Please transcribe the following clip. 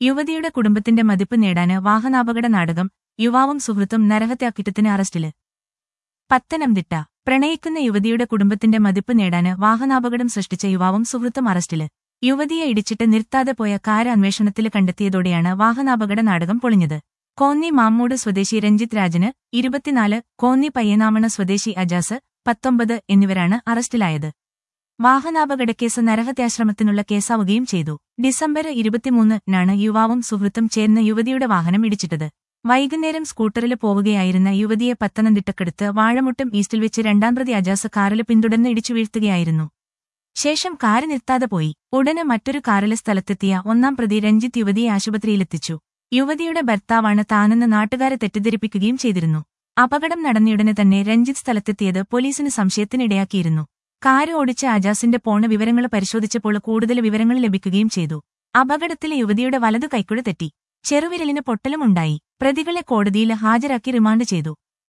യുവതിയുടെ കുടുംബത്തിന്റെ മതിപ്പ് നേടാന് വാഹനാപകട നാടകം യുവാവും സുഹൃത്തും നരഹത്യാക്കുറ്റത്തിന് അറസ്റ്റില് പത്തനംതിട്ട പ്രണയിക്കുന്ന യുവതിയുടെ കുടുംബത്തിന്റെ മതിപ്പ് നേടാന് വാഹനാപകടം സൃഷ്ടിച്ച യുവാവും സുഹൃത്തും അറസ്റ്റില് യുവതിയെ ഇടിച്ചിട്ട് നിർത്താതെ പോയ കാര് അന്വേഷണത്തില് കണ്ടെത്തിയതോടെയാണ് വാഹനാപകട നാടകം പൊളിഞ്ഞത് കോന്നി മാമ്മൂട് സ്വദേശി രഞ്ജിത് രാജന് ഇരുപത്തിനാല് കോന്നി പയ്യനാമണ സ്വദേശി അജാസ് പത്തൊമ്പത് എന്നിവരാണ് അറസ്റ്റിലായത് വാഹനാപകടക്കേസ് നരഹത്യാശ്രമത്തിനുള്ള കേസാവുകയും ചെയ്തു ഡിസംബർ ഇരുപത്തിമൂന്നിനാണ് യുവാവും സുഹൃത്തും ചേർന്ന് യുവതിയുടെ വാഹനം ഇടിച്ചിട്ടത് വൈകുന്നേരം സ്കൂട്ടറിൽ പോവുകയായിരുന്ന യുവതിയെ പത്തനംതിട്ടക്കടുത്ത് വാഴമുട്ടം ഈസ്റ്റിൽ വെച്ച് രണ്ടാം പ്രതി അജാസ് കാറിൽ പിന്തുടർന്ന് ഇടിച്ചു വീഴ്ത്തുകയായിരുന്നു ശേഷം കാറ് നിർത്താതെ പോയി ഉടനെ മറ്റൊരു കാറിലെ സ്ഥലത്തെത്തിയ ഒന്നാം പ്രതി രഞ്ജിത്ത് യുവതിയെ ആശുപത്രിയിലെത്തിച്ചു യുവതിയുടെ ഭർത്താവാണ് താനെന്ന് നാട്ടുകാരെ തെറ്റിദ്ധരിപ്പിക്കുകയും ചെയ്തിരുന്നു അപകടം നടന്നയുടനെ തന്നെ രഞ്ജിത്ത് സ്ഥലത്തെത്തിയത് പോലീസിന് സംശയത്തിനിടയാക്കിയിരുന്നു കാര് ഓടിച്ച അജാസിന്റെ പോണ വിവരങ്ങൾ പരിശോധിച്ചപ്പോൾ കൂടുതൽ വിവരങ്ങൾ ലഭിക്കുകയും ചെയ്തു അപകടത്തിലെ യുവതിയുടെ വലതു കൈക്കുഴ തെറ്റി ചെറുവിരലിന് പൊട്ടലുമുണ്ടായി പ്രതികളെ കോടതിയിൽ ഹാജരാക്കി റിമാൻഡ് ചെയ്തു